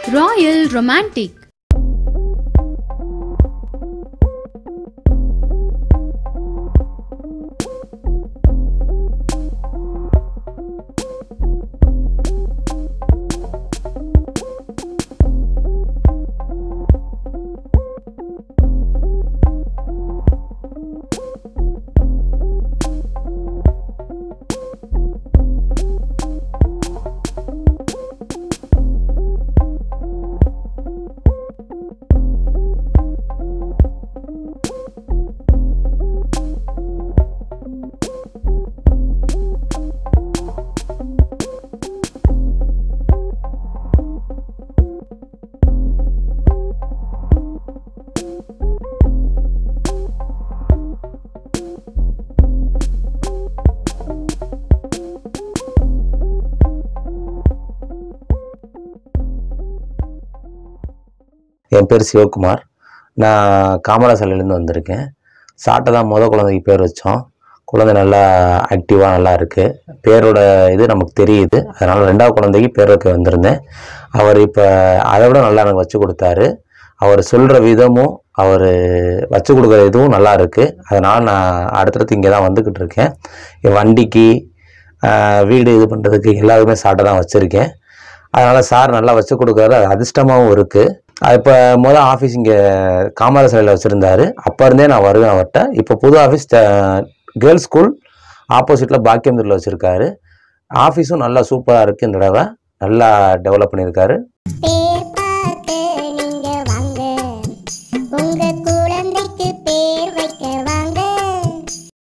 Royal romantic என் பேர் சிவகுமார் நான் காமராசாலையிலேருந்து வந்திருக்கேன் சாட்டை தான் முத குழந்தைக்கு பேர் வச்சோம் குழந்தை நல்லா ஆக்டிவாக நல்லா இருக்குது பேரோட இது நமக்கு தெரியுது அதனால் ரெண்டாவது குழந்தைக்கு பேர் வைக்க வந்திருந்தேன் அவர் இப்போ அதை விட நல்லா எனக்கு வச்சு கொடுத்தாரு அவர் சொல்கிற விதமும் அவர் வச்சு கொடுக்குற இதுவும் நல்லா இருக்குது அதனால் நான் அடுத்தடுத்து இங்கே தான் வந்துக்கிட்டு இருக்கேன் என் வண்டிக்கு ஆஹ், வீடு இது பண்ணுறதுக்கு எல்லாருமே சாட்டை தான் வச்சுருக்கேன் அதனால் சார் நல்லா வச்சு கொடுக்குறாரு அது அதிர்ஷ்டமாகவும் இருக்குது இப்போ மொதல் ஆஃபீஸ் இங்கே காமராஜ் சாலையில் வச்சுருந்தாரு அப்போ இருந்தே நான் வருவேன் அவர்கிட்ட இப்போ புது ஆஃபீஸ் கேர்ள்ஸ் ஸ்கூல் ஆப்போசிட்டில் பாக்கியந்தூரில் வச்சுருக்காரு ஆஃபீஸும் நல்லா சூப்பராக இருக்குது இந்த தடவை நல்லா டெவலப் பண்ணியிருக்காரு பேர்